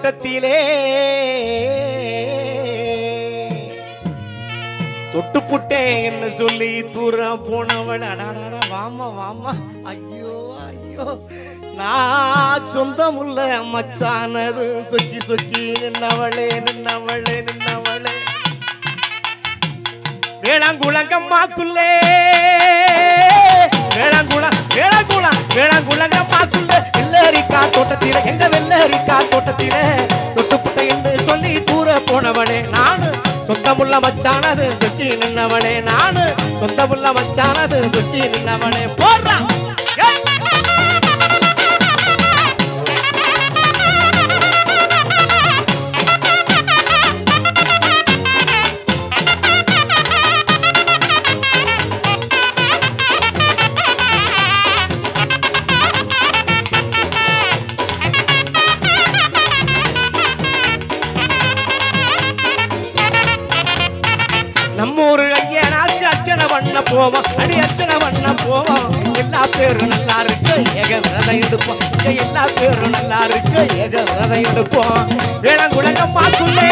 தோட்டத்திலே தொட்டு புட்டேன்னு சொல்லி தூரம் போனவள் அடாடாடா வாமா வாமா ஐயோ ஐயோ நான் சொந்தமுள்ள மச்சானது சொக்கி சொக்கி நின்னவளே நின்னவளே நின்னவளே வேளாங்குளங்கம்மாக்குள்ளே வேளாங்குளம் வேளாங்குளம் வேளாங்குளங்கம்மாக்குள்ளே வெள்ளரிக்கா தோட்டத்தில எங்க வெள்ளரிக்கா தோட்டத்தில தொட்டுப்புட்டை என்று சொல்லி தூர போனவனே நானு சொந்தமுள்ள மச்சானது சுத்தி நின்னவனே நானு சொந்தமுள்ள மச்சானது சுத்தி நின்னவனே போடுறான் ஏய்! நம்மூரு ஐயனாச்சு அச்சனை பண்ண போவோம் அடி அச்சனை பண்ண போவோம் எல்லா பேரும் நல்லா இருக்கு ஏக விரதம் எடுப்போம் இங்க எல்லா பேரும் நல்லா இருக்கு ஏக விரதம் எடுப்போம் வேளங்குளங்கம்மாக்குள்ளே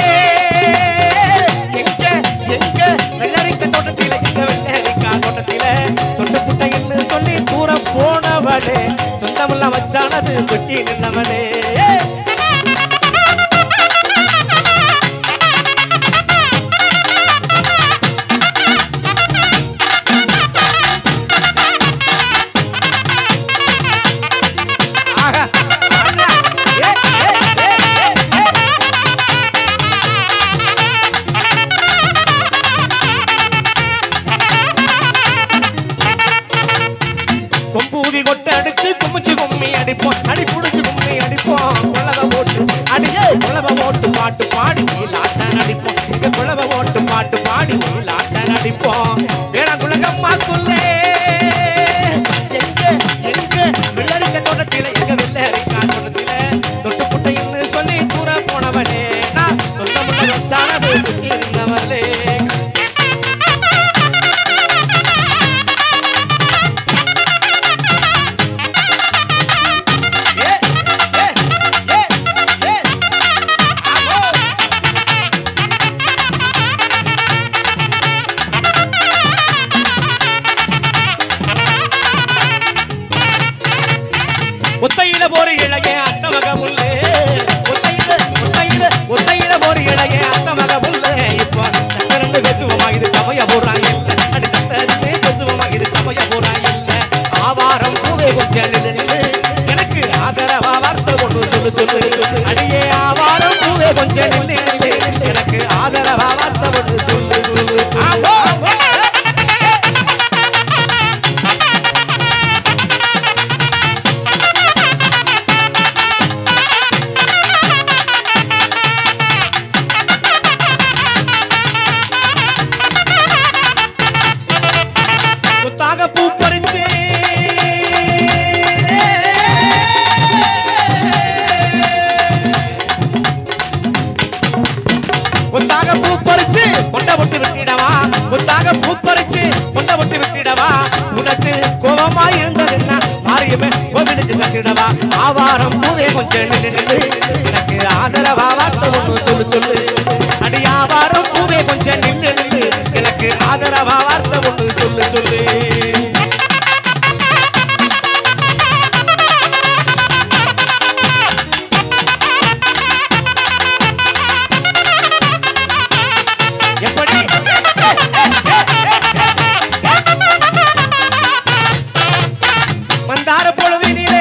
எங்க எங்க வெள்ளரிக்க தோட்டத்தில எங்க வெள்ளரிக்கா தோட்டத்தில தொட்டு புட்டைன்னு சொல்லி தூர போனவளே சொந்தமுள்ள வச்சானது சுட்டி நின்னவளே ஆஹா அண்ணா ஏ ஏ ஏ ஏ ஏ கொம்பூதி கொட்டை அடிச்சு குமிச்சு கும்மி அடிப்போம் அடி புடிச்சு கும்மி அடிப்போம் குழவை போட்டு அடியே குழவை போட்டு பாட்டு பாடி நீலாட்டன் அடிப்போம் இங்க குழவை போட்டு பாட்டு பாடி நீலாட்டன் அடிப்போம் வேணா குலகம்மாக்குள்ளே எங்க எங்க வெள்ளரிக்க தோட்டத்தில எங்க வெள்ளரிக்கா தோட்டத்தில தொட்டு புட்டைன்னு சொல்லி தூர போனவனே நான் சொந்த முள்ள வச்சானது சுத்தி இருந்தவளே ஏ ஏ ஏ ஏ ஆகோ ஒத்தையில போற இளைய அத்தமக புல்லு ஒத்தையில ஒத்தையில ஒத்தையில போற இளைய அத்தமக புல்லு இப்போ சக்கரண்டு பேசுவோமா இது சமய போறாங்க இல்ல அடி சக்கரண்டு பேசுவோமா இது சமய போறாங்க இல்ல ஆவாரம் பூவே கொஞ்சம் நில்லு எனக்கு ஆதரவா வார்த்தை ஒன்று சொல்லு சொல்லு அடியே ஆவாரம் பூவே கொஞ்சம் நில்லு நில்லு. எனக்கு ஆதரவா வார்த்தை ஒன்று சொல்லு சொல்லு ஆமா முத்தாக பூ பறிச்சு முத்தாக பூ பறிச்சு கொண்டை விட்டு விட்டிடவா முத்தாக பூ பறிச்சு கொண்டை விட்டு விட்டிடவா உனக்கு கோபமா இருந்ததுன்னா மாரியமே கோவிலுக்கு சத்திடவா ஆவாரம் பூவே கொஞ்சம் நில்லு நில்லு. எனக்கு ஆதரவா வார்த்தை ஒன்று சொல்லு சொல்லு அடி ஆவாரம் பூவே கொஞ்சம் நில்லு நில்லு எனக்கு ஆதரவா வார்த்தை ஒன்று சொல்லு சொல்லு எப்படி மந்தார பொழுதினிலே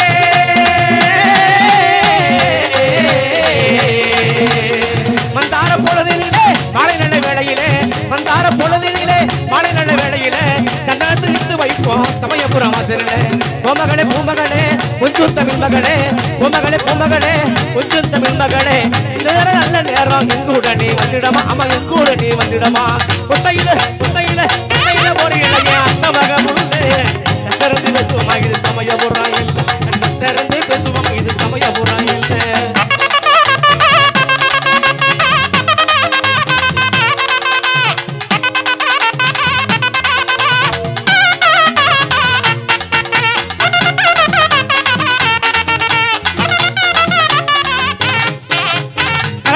மந்தார பொழுதினிலே மாலை நல்ல வேளையிலே மந்தார பொழுதினிலே மாலை நல்ல வேளையிலே சந்தனத்து இட்டு வைப்போம் சமயபுரம் வாசலிலே பூமகளே பூமகளே கொஞ்சம் தமிழ் மகளே பூமகளே பூமகளே கொஞ்சம் தமிழ் மகளே இந்த நேரம் நல்ல நேரம் எங்கூட நீ வந்துடமா ஆமா எங்கூட நீ வந்துடமா ஒத்தையில ஒத்தையில ஒத்தையில ஒரு இளைய அந்த மக முள்ளே சக்கரந்து பேசுவோமா இது சமயபுரம் இல்லை சக்கரந்து பேசுவோம் இது சமயபுரம் இல்லை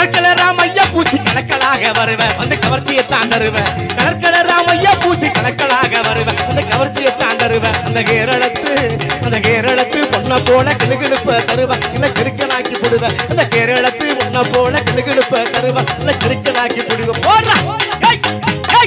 கலர் ராமையா பூசி கலக்கலாக வருவேன் வந்து கவர்ச்சியை தாண்டருவேன் கலர் கலர் ராமையா பூசி கலக்கலாக வருவேன் அந்த கவர்ச்சியை தாண்டருவேன் அந்த கேரளத்து அந்த கேரளத்து பொண்ணை போல கிளுகிழுப்ப தருவேன் இல்ல கிறுக்கனாக்கி போடுவேன் அந்த கேரளத்து பொண்ணை போல கிளுகிழுப்ப தருவேன் இல்ல கிறுக்கனாக்கி போடுவேன் போடுறா ஏய், ஏய்.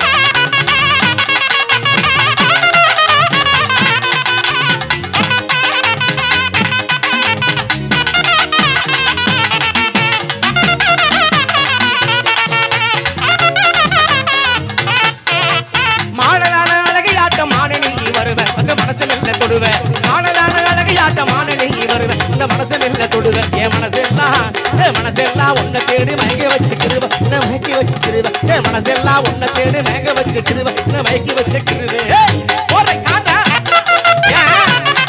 மாடலான அழகையாட்டம் மானே நீ வருவ அந்த மனசு மெல்ல தொடுவ மாடலான அழகையாட்டம் மானே நீ வருவ அந்த மனசு மெல்ல தொடுவ என் மனசெல்லாம் என் மனசெல்லாம் உன்னை தேடி மயங்க வச்சுக்கிருவ என்ன மயக்கி வச்சுக்கிருவ என் மனசெல்லாம் உன்னை தேடி மயங்க வச்சுக்கிருவ என்ன மயக்கி வச்சுக்கிருவே போறேன் காண்டா ஏன்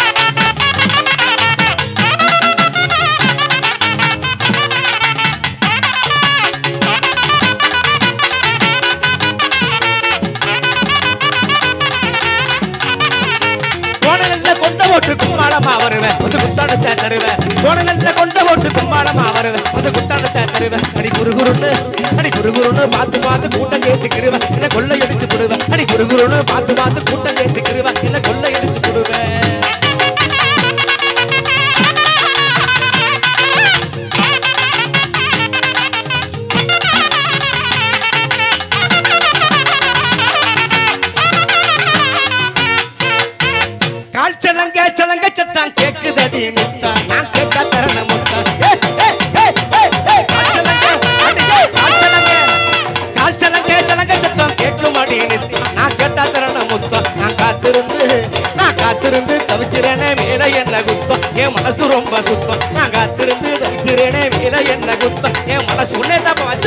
போன நல்ல கொண்ட ஓட்டு கும்பாளமா வருவேன் வந்து குத்தாண்டத்தை தருவேன் போன நல்ல கொண்ட ஓட்டு கும்பாளமா வருவேன் வந்து குத்தாண்டத்தை தருவேன் அடி குறுகுருன்னு அடி குறுகுருன்னு பார்த்து பார்த்து கூட்டம் சேர்த்துக்கிருவேன் என்ன கொள்ளை அடிச்சு போடுவேன் அடி குறுகுருன்னு பார்த்து பார்த்து கூட்டம் சேர்த்துக்கிருவேன் என்ன கொள்ளை அடிச்சு போடுவேன் கால் சலங்க சலங்க சத்தம் கேக்குதடி முத்தா நான் கேட்டா தரண முத்தா ஏய், ஏய், ஏய், ஏய், ஏய், கால் சலங்க, அடி, ஏய், கால் சலங்க. கால் சலங்க சலங்க சத்தம் கேட்கும் அடி நித்தா நான் கேட்டா தரண முத்தம் நான் காத்திருந்து நான் காத்திருந்து தவிக்கிறேனே மேல என்ன குத்தம் என் மனசு ரொம்ப சுத்தம் நான் காத்திருந்து தவிக்கிறேனே மேல என்ன குத்தம் என் மனசு உன்னே தான்